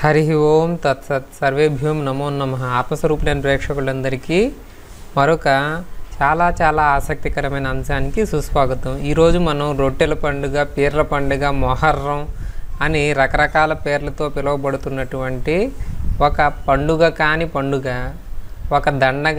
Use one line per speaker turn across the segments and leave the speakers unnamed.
హరి ఓం తత్సత్ సర్వేభ్యోం నమో నమ ఆత్మస్వరూపులైన ప్రేక్షకులందరికీ మరొక చాలా చాలా ఆసక్తికరమైన అంశానికి సుస్వాగతం ఈరోజు మనం రొట్టెల పండుగ పీర్ల పండుగ మొహర్రం అని రకరకాల పేర్లతో పిలువబడుతున్నటువంటి ఒక పండుగ కాని పండుగ ఒక దండగ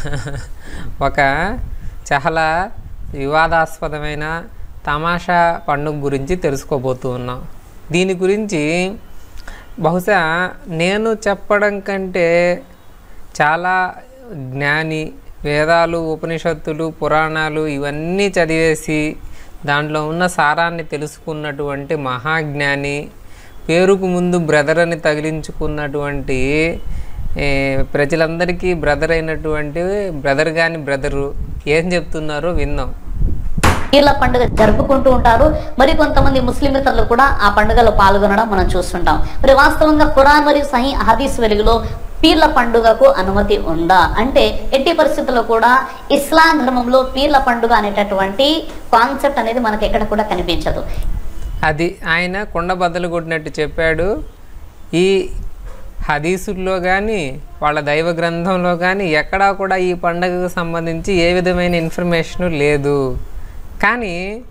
ఒక చాలా వివాదాస్పదమైన తమాషా పండుగ గురించి తెలుసుకోబోతూ ఉన్నాం దీని గురించి బహుశా నేను చెప్పడం కంటే చాలా జ్ఞాని వేదాలు ఉపనిషత్తులు పురాణాలు ఇవన్నీ చదివేసి దాంట్లో ఉన్న సారాన్ని తెలుసుకున్నటువంటి మహాజ్ఞాని పేరుకు ముందు బ్రదర్ అని తగిలించుకున్నటువంటి ఏ, ప్రజలందరికీ బ్రదర్ అయినటువంటి బ్రదర్ కాని బ్రదరు ఏం చెప్తున్నారో విందాం
పీర్ల పండుగ జరుపుకుంటూ ఉంటారు మరి కొంతమంది ముస్లిమేతరులు కూడా ఆ పండుగలో పాల్గొనడం మనం చూస్తుంటాం మరి వాస్తవంగా ఖురాన్ మరియు సహీ హదీస్ వెలుగులో పీర్ల పండుగకు అనుమతి ఉందా అంటే ఎట్టి పరిస్థితుల్లో కూడా ఇస్లాం ధర్మంలో పీర్ల పండుగ అనేటటువంటి కాన్సెప్ట్ అనేది మనకి ఎక్కడ కూడా కనిపించదు
అది ఆయన కుండ బద్దలు కొట్టినట్టు చెప్పాడు ఈ హదీసుల్లో కానీ వాళ్ళ దైవ గ్రంథంలో కానీ ఎక్కడా కూడా ఈ పండగకు సంబంధించి ఏ విధమైన ఇన్ఫర్మేషన్ లేదు కానీ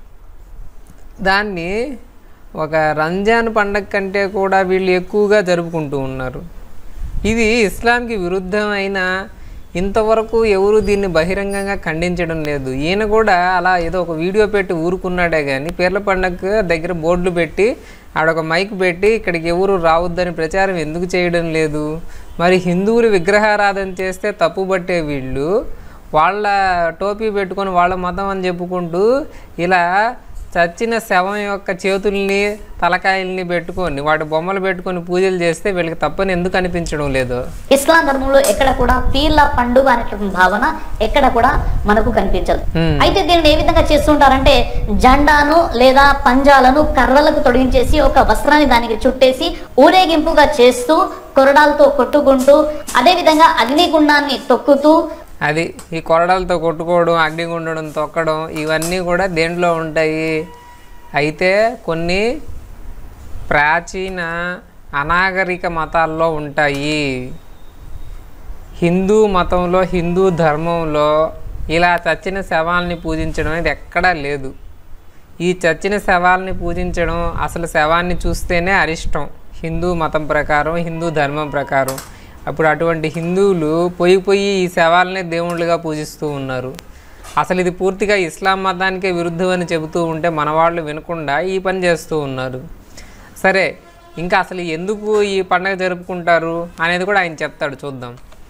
దాన్ని ఒక రంజాన్ పండగ కంటే కూడా వీళ్ళు ఎక్కువగా జరుపుకుంటూ ఉన్నారు ఇది ఇస్లాంకి విరుద్ధమైన ఇంతవరకు ఎవరు దీన్ని బహిరంగంగా ఖండించడం లేదు ఈయన కూడా అలా ఏదో ఒక వీడియో పెట్టి ఊరుకున్నాడే కానీ పీర్ల పండగ దగ్గర బోర్డులు పెట్టి ఆడొక మైక్ పెట్టి ఇక్కడికి ఎవరు రావద్దని ప్రచారం ఎందుకు చేయడం లేదు మరి హిందువులు విగ్రహారాధన చేస్తే తప్పు పట్టే వీళ్ళు వాళ్ళ టోపీ పెట్టుకొని వాళ్ళ మతం అని చెప్పుకుంటూ ఇలా చచ్చిన శవం యొక్క చేతుల్ని తలకాయల్ని పెట్టుకొని వాటి బొమ్మలు పెట్టుకొని పూజలు చేస్తే వీళ్ళకి తప్పని ఎందుకు అనిపించడం లేదు
ఇస్లాం ధర్మంలో ఎక్కడ కూడా పీర్ల పండుగ అనేటువంటి భావన ఎక్కడ కూడా మనకు కనిపించదు
Hmm.
అయితే దీనిని ఏ విధంగా చేస్తుంటారంటే జెండాను లేదా పంజాలను కర్రలకు తొడిగించేసి ఒక వస్త్రాన్ని దానికి చుట్టేసి ఊరేగింపుగా చేస్తూ కొరడాలతో కొట్టుకుంటూ అదే విధంగా అగ్నిగుండాన్ని తొక్కుతూ
అది ఈ కొరడాలతో కొట్టుకోవడం అగ్నిగుండడం తొక్కడం ఇవన్నీ కూడా దేంట్లో ఉంటాయి అయితే కొన్ని ప్రాచీన అనాగరిక మతాల్లో ఉంటాయి హిందూ మతంలో హిందూ ధర్మంలో ఇలా చచ్చిన శవాల్ని పూజించడం అనేది ఎక్కడా లేదు ఈ చచ్చిన శవాల్ని పూజించడం అసలు శవాన్ని చూస్తేనే అరిష్టం హిందూ మతం ప్రకారం హిందూ ధర్మం ప్రకారం అప్పుడు అటువంటి హిందువులు పొయ్యి పొయ్యి ఈ శవాలనే దేవుళ్ళుగా పూజిస్తూ ఉన్నారు అసలు ఇది పూర్తిగా ఇస్లాం మతానికే విరుద్ధం అని చెబుతూ ఉంటే మన వాళ్ళు వినకుండా ఈ పని చేస్తూ ఉన్నారు సరే ఇంకా అసలు ఎందుకు ఈ పండగ జరుపుకుంటారు అనేది కూడా ఆయన చెప్తాడు చూద్దాం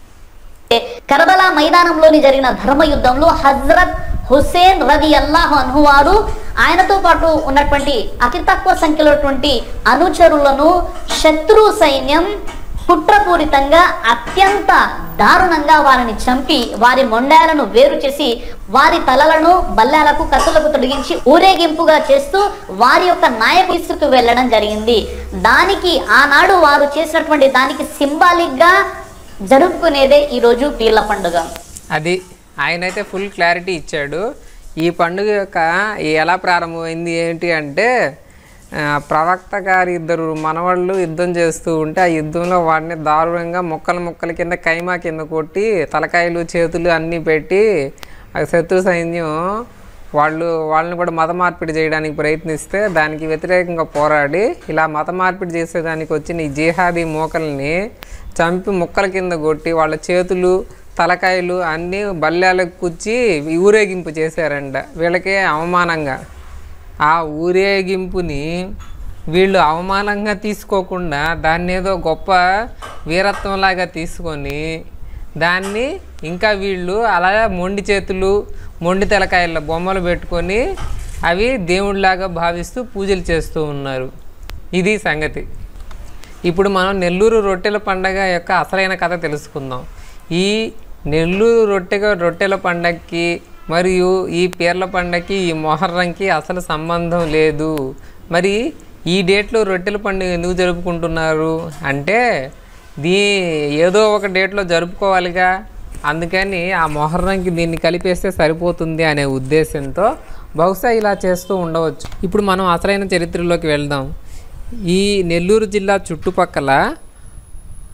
కర్బలా మైదానంలోని జరిగిన ధర్మ యుద్ధంలో హజ్రత్ హుసేన్ రది అల్లాహ్ అన్హు వారు ఆయనతో పాటు ఉన్నటువంటి అతి తక్కువ సంఖ్యలో ఉన్నటువంటి అనుచరులను శత్రు సైన్యం కుట్రపూరితంగా అత్యంత దారుణంగా వారిని చంపి వారి మొండాలను వేరు చేసి వారి తలలను బల్లాలకు కత్తులకు తొలగించి ఊరేగింపుగా చేస్తూ వారి యొక్క నాయకు తీసుకు వెళ్ళడం జరిగింది దానికి ఆనాడు వారు చేసినటువంటి దానికి సింబాలిక్ గా జరుపుకునేదే ఈరోజు పీర్ల పండుగ
అది ఆయన అయితే ఫుల్ క్లారిటీ ఇచ్చాడు ఈ పండుగ యొక్క ఈ ఎలా ప్రారంభమైంది ఏంటి అంటే ఆ, ప్రవక్త గారి ఇద్దరు మనవాళ్ళు యుద్ధం చేస్తూ ఉంటే ఆ యుద్ధంలో వాడిని దారుణంగా ముక్కలు ముక్కల కింద కైమా కింద కొట్టి తలకాయలు చేతులు అన్నీ పెట్టి ఆ శత్రు సైన్యం వాళ్ళు వాళ్ళని కూడా మత మార్పిడి చేయడానికి ప్రయత్నిస్తే దానికి వ్యతిరేకంగా పోరాడి ఇలా మత మార్పిడి చేసేదానికి వచ్చిన ఈ జిహాదీ మోకల్ని చంపి ముక్కల కింద కొట్టి వాళ్ళ చేతులు తలకాయలు అన్నీ బల్లాలకు కుచ్చి ఊరేగింపు చేశారంట వీళ్ళకే అవమానంగా ఆ ఊరేగింపుని వీళ్ళు అవమానంగా తీసుకోకుండా దాన్ని ఏదో గొప్ప వీరత్వంలాగా తీసుకొని దాన్ని ఇంకా వీళ్ళు అలా మొండి చేతులు మొండి తలకాయల బొమ్మలు పెట్టుకొని అవి దేవుడిలాగా భావిస్తూ పూజలు చేస్తూ ఉన్నారు ఇది సంగతి ఇప్పుడు మనం నెల్లూరు రొట్టెల పండగ యొక్క అసలైన కథ తెలుసుకుందాం ఈ నెల్లూరు రొట్టె రొట్టెల పండగకి మరియు ఈ పీర్ల పండగకి ఈ మొహర్రంకి అసలు సంబంధం లేదు మరి ఈ డేట్లో రొట్టెల పండుగ ఎందుకు జరుపుకుంటున్నారు అంటే దీ ఏదో ఒక డేట్లో జరుపుకోవాలిగా అందుకని ఆ మొహర్రంకి దీన్ని కలిపేస్తే సరిపోతుంది అనే ఉద్దేశంతో బహుశా ఇలా చేస్తూ ఉండవచ్చు ఇప్పుడు మనం అసలైన చరిత్రలోకి వెళ్దాం ఈ నెల్లూరు జిల్లా చుట్టుపక్కల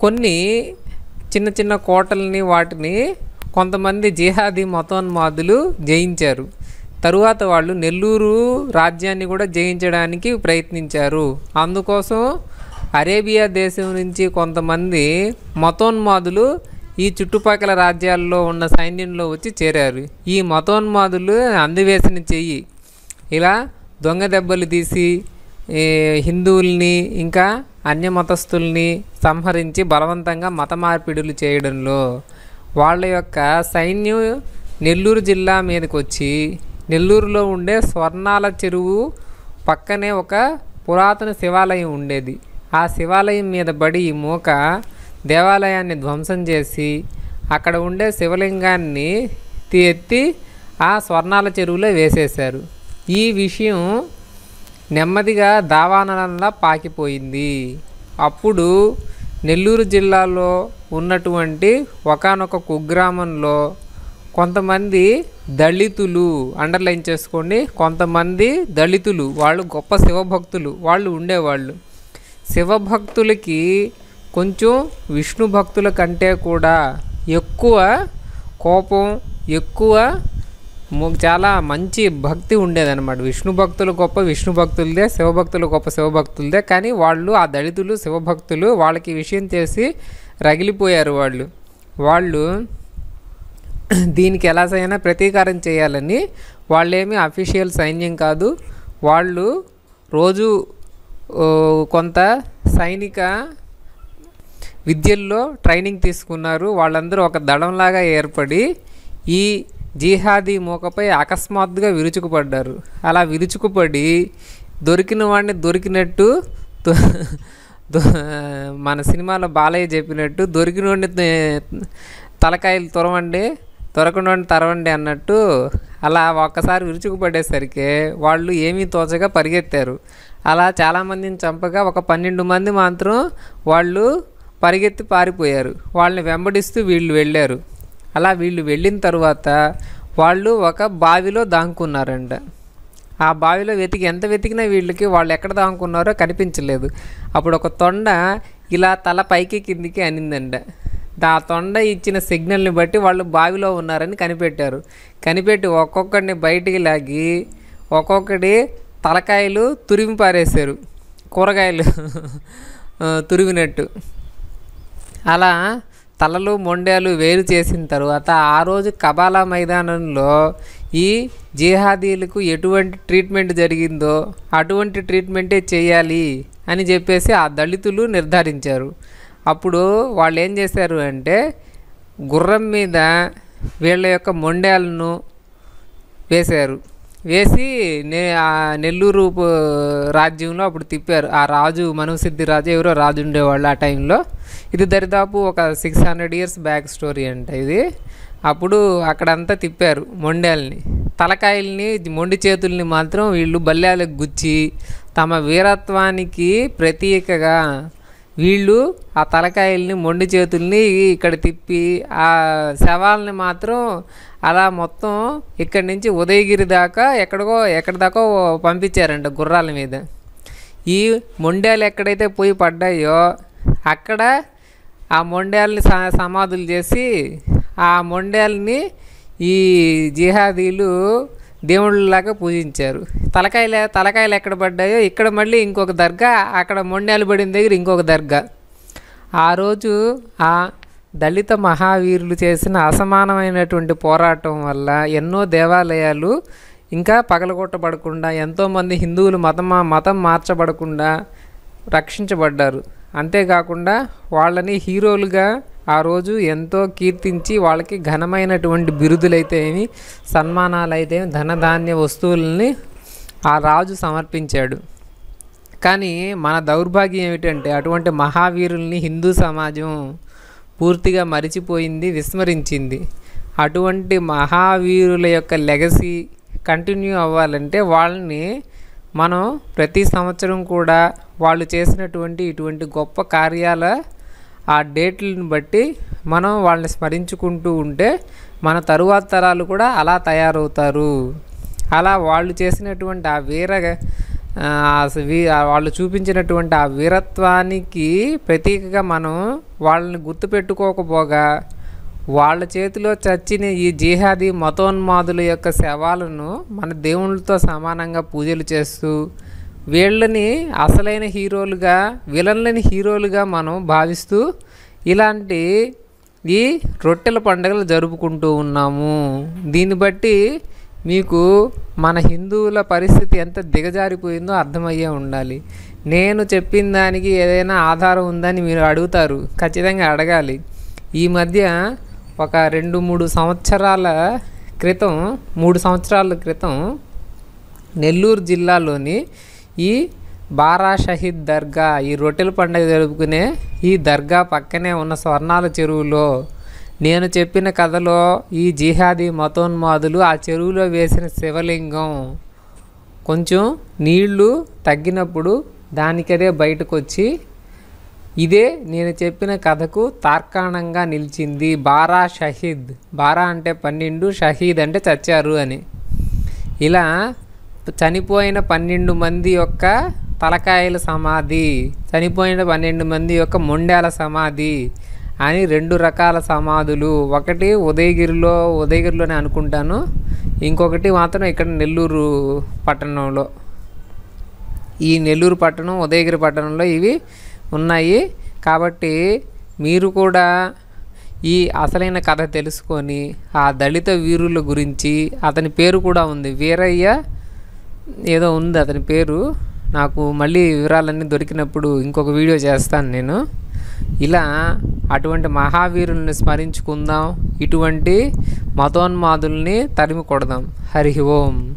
కొన్ని చిన్న చిన్న కోటల్ని వాటిని కొంతమంది జిహాదీ మతోన్మాదులు జయించారు తరువాత వాళ్ళు నెల్లూరు రాజ్యాన్ని కూడా జయించడానికి ప్రయత్నించారు అందుకోసం అరేబియా దేశం నుంచి కొంతమంది మతోన్మాదులు ఈ చుట్టుపక్కల రాజ్యాల్లో ఉన్న సైన్యంలో వచ్చి చేరారు ఈ మతోన్మాదులు అందివేసిన చెయ్యి ఇలా దొంగ దెబ్బలు తీసి ఈ హిందువుల్ని ఇంకా అన్య మతస్థుల్ని సంహరించి బలవంతంగా మత మార్పిడులు చేయడంలో వాళ్ళ యొక్క సైన్యం నెల్లూరు జిల్లా మీదకి వచ్చి నెల్లూరులో ఉండే స్వర్ణాల చెరువు పక్కనే ఒక పురాతన శివాలయం ఉండేది ఆ శివాలయం మీద బడి ఈ మూక దేవాలయాన్ని ధ్వంసం చేసి అక్కడ ఉండే శివలింగాన్ని తీ- ఎత్తి ఆ స్వర్ణాల చెరువులో వేసేశారు ఈ విషయం నెమ్మదిగా దావానలంలా పాకిపోయింది అప్పుడు నెల్లూరు జిల్లాలో ఉన్నటువంటి ఒకానొక కుగ్రామంలో కొంతమంది దళితులు అండర్లైన్ చేసుకోండి కొంతమంది దళితులు వాళ్ళు గొప్ప శివభక్తులు వాళ్ళు ఉండేవాళ్ళు శివభక్తులకి కొంచెం విష్ణు భక్తుల కంటే కూడా ఎక్కువ కోపం ఎక్కువ ము- చాలా మంచి భక్తి ఉండేదన్నమాట విష్ణు భక్తులు గొప్ప విష్ణు భక్తులదే శివభక్తులు గొప్ప శివభక్తులదే కానీ వాళ్ళు ఆ దళితులు శివభక్తులు వాళ్ళకి ఈ విషయం చేసి రగిలిపోయారు వాళ్ళు వాళ్ళు దీనికి ఎలా అయినా ప్రతీకారం చేయాలని వాళ్ళేమి అఫీషియల్ సైన్యం కాదు వాళ్ళు రోజు ఓ, కొంత సైనిక విద్యల్లో ట్రైనింగ్ తీసుకున్నారు వాళ్ళందరూ ఒక దళంలాగా ఏర్పడి ఈ జిహాదీ మూకపై అకస్మాత్తుగా విరుచుకుపడ్డారు అలా విరుచుకుపడి దొరికిన వాడిని దొరికినట్టు దొ- దొ- మన సినిమాలో బాలయ్య చెప్పినట్టు దొరికిన వాడిని త- తలకాయలు తొరవండి దొరకనోడిని తరవండి అన్నట్టు అలా ఒక్కసారి విరుచుకుపడేసరికి వాళ్ళు ఏమీ తోచగా పరిగెత్తారు అలా చాలామందిని చంపగా ఒక పన్నెండు మంది మాత్రం వాళ్ళు పరిగెత్తి పారిపోయారు వాళ్ళని వెంబడిస్తూ వీళ్ళు వెళ్ళారు అలా వీళ్ళు వెళ్ళిన తర్వాత వాళ్ళు ఒక బావిలో దాంకున్నారంట ఆ బావిలో వెతికి ఎంత వెతికినా వీళ్ళకి వాళ్ళు ఎక్కడ దాంకున్నారో కనిపించలేదు అప్పుడు ఒక తొండ ఇలా తల పైకి కిందికి అనిందంట ఆ తొండ ఇచ్చిన సిగ్నల్ని బట్టి వాళ్ళు బావిలో ఉన్నారని కనిపెట్టారు కనిపెట్టి ఒక్కొక్కడిని బయటికి లాగి ఒక్కొక్కడి తలకాయలు తురిమి పారేశారు కూరగాయలు ఆ, తురిమినట్టు అలా తలలు మొండాలు వేరు చేసిన తర్వాత ఆ రోజు కబాలా మైదానంలో ఈ జిహాదీలకు ఎటువంటి ట్రీట్మెంట్ జరిగిందో అటువంటి ట్రీట్మెంటే చేయాలి అని చెప్పేసి ఆ దళితులు నిర్ధారించారు అప్పుడు వాళ్ళు ఏం చేశారు అంటే గుర్రం మీద వీళ్ళ యొక్క మొండాలను వేశారు వేసి నే ఆ నెల్లూరు ప- రాజ్యంలో అప్పుడు తిప్పారు ఆ రాజు మనుసిద్ధి రాజు ఎవరో రాజు ఉండేవాళ్ళు ఆ టైంలో ఇది దరిదాపు ఒక six hundred years back story అంట ఇది అప్పుడు అక్కడంతా తిప్పారు మొండాల్ని తలకాయల్ని మొండి చేతుల్ని మాత్రం వీళ్ళు బల్యాలకు గుచ్చి తమ వీరత్వానికి ప్రతీకగా వీళ్ళు ఆ తలకాయల్ని మొండి చేతుల్ని ఇక్కడ తిప్పి ఆ శవాల్ని మాత్రం అలా మొత్తం ఇక్కడి నుంచి ఉదయగిరి దాకా ఎక్కడికో ఎక్కడి దాకా పంపించారంట గుర్రాల మీద ఈ మొండాలు ఎక్కడైతే పోయి పడ్డాయో అక్కడ ఆ మొండాల్ని స సమాధులు చేసి ఆ మొండాల్ని ఈ జిహాదీలు దేవుళ్ళలాగా పూజించారు తలకాయలు తలకాయలు ఎక్కడ పడ్డాయో ఇక్కడ మళ్ళీ ఇంకొక దర్గా అక్కడ మొండాలు పడిన దగ్గర ఇంకొక దర్గా ఆ రోజు ఆ దళిత మహావీరులు చేసిన అసమానమైనటువంటి పోరాటం వల్ల ఎన్నో దేవాలయాలు ఇంకా పగలగొట్టబడకుండా ఎంతోమంది హిందువులు మతం మతం మార్చబడకుండా రక్షించబడ్డారు అంతేకాకుండా వాళ్ళని హీరోలుగా ఆ రోజు ఎంతో కీర్తించి వాళ్ళకి ఘనమైనటువంటి బిరుదులైతే ఏమి సన్మానాలైతే ఏమి ధనధాన్య వస్తువులని ఆ రాజు సమర్పించాడు కానీ మన దౌర్భాగ్యం ఏమిటంటే అటువంటి మహావీరుల్ని హిందూ సమాజం పూర్తిగా మరిచిపోయింది విస్మరించింది అటువంటి మహావీరుల యొక్క లెగసీ కంటిన్యూ అవ్వాలంటే వాళ్ళని మనం ప్రతి సంవత్సరం కూడా వాళ్ళు చేసినటువంటి ఇటువంటి గొప్ప కార్యాల ఆ డేట్లను బట్టి మనం వాళ్ళని స్మరించుకుంటూ ఉంటే మన తరువాత తరాలు కూడా అలా తయారవుతారు అలా వాళ్ళు చేసినటువంటి ఆ వీర ఆ, అసలు వీ- ఆ వాళ్ళు చూపించినటువంటి ఆ వీరత్వానికి ప్రతీకగా మనం వాళ్ళని గుర్తుపెట్టుకోకపోగా వాళ్ళ చేతిలో చచ్చిన ఈ జిహాదీ మతోన్మాదుల యొక్క శవాలను మన దేవుళ్ళతో సమానంగా పూజలు చేస్తూ వీళ్ళని అసలైన హీరోలుగా విలన్లని హీరోలుగా మనం భావిస్తూ ఇలాంటి ఈ రొట్టెల పండుగలు జరుపుకుంటూ ఉన్నాము దీన్ని బట్టి మీకు మన హిందువుల పరిస్థితి ఎంత దిగజారిపోయిందో అర్థమయ్యే ఉండాలి నేను చెప్పిన దానికి ఏదైనా ఆధారం ఉందని మీరు అడుగుతారు ఖచ్చితంగా అడగాలి ఈ మధ్య ఒక రెండు మూడు సంవత్సరాల క్రితం మూడు సంవత్సరాల క్రితం నెల్లూరు జిల్లాలోని ఈ బారా షహీద్ దర్గా ఈ రొట్టెల పండుగ జరుపుకునే ఈ దర్గా పక్కనే ఉన్న స్వర్ణాల చెరువులో నేను చెప్పిన కథలో ఈ జిహాదీ మతోన్మాదులు ఆ చెరువులో వేసిన శివలింగం కొంచెం నీళ్లు తగ్గినప్పుడు దానికదే బయటకు వచ్చి ఇదే నేను చెప్పిన కథకు తార్కాణంగా నిలిచింది బారా షహీద్ బారా అంటే పన్నెండు షహీద్ అంటే చచ్చారు అని ఇలా చనిపోయిన పన్నెండు మంది యొక్క తలకాయల సమాధి చనిపోయిన పన్నెండు మంది యొక్క మొండాల సమాధి అని రెండు రకాల సమాధులు ఒకటి ఉదయగిరిలో ఉదయగిరిలోనే అనుకుంటాను ఇంకొకటి మాత్రం ఇక్కడ నెల్లూరు పట్టణంలో ఈ నెల్లూరు పట్టణం ఉదయగిరి పట్టణంలో ఇవి ఉన్నాయి కాబట్టి మీరు కూడా ఈ అసలైన కథ తెలుసుకొని ఆ దళిత వీరుల గురించి అతని పేరు కూడా ఉంది వీరయ్య ఏదో ఉంది అతని పేరు నాకు మళ్ళీ వివరాలన్నీ దొరికినప్పుడు ఇంకొక వీడియో చేస్తాను నేను ఇలా అటువంటి మహావీరుల్ని స్మరించుకుందాం ఇటువంటి మతోన్మాదుల్ని తరిమి కొడదాం హరి ఓం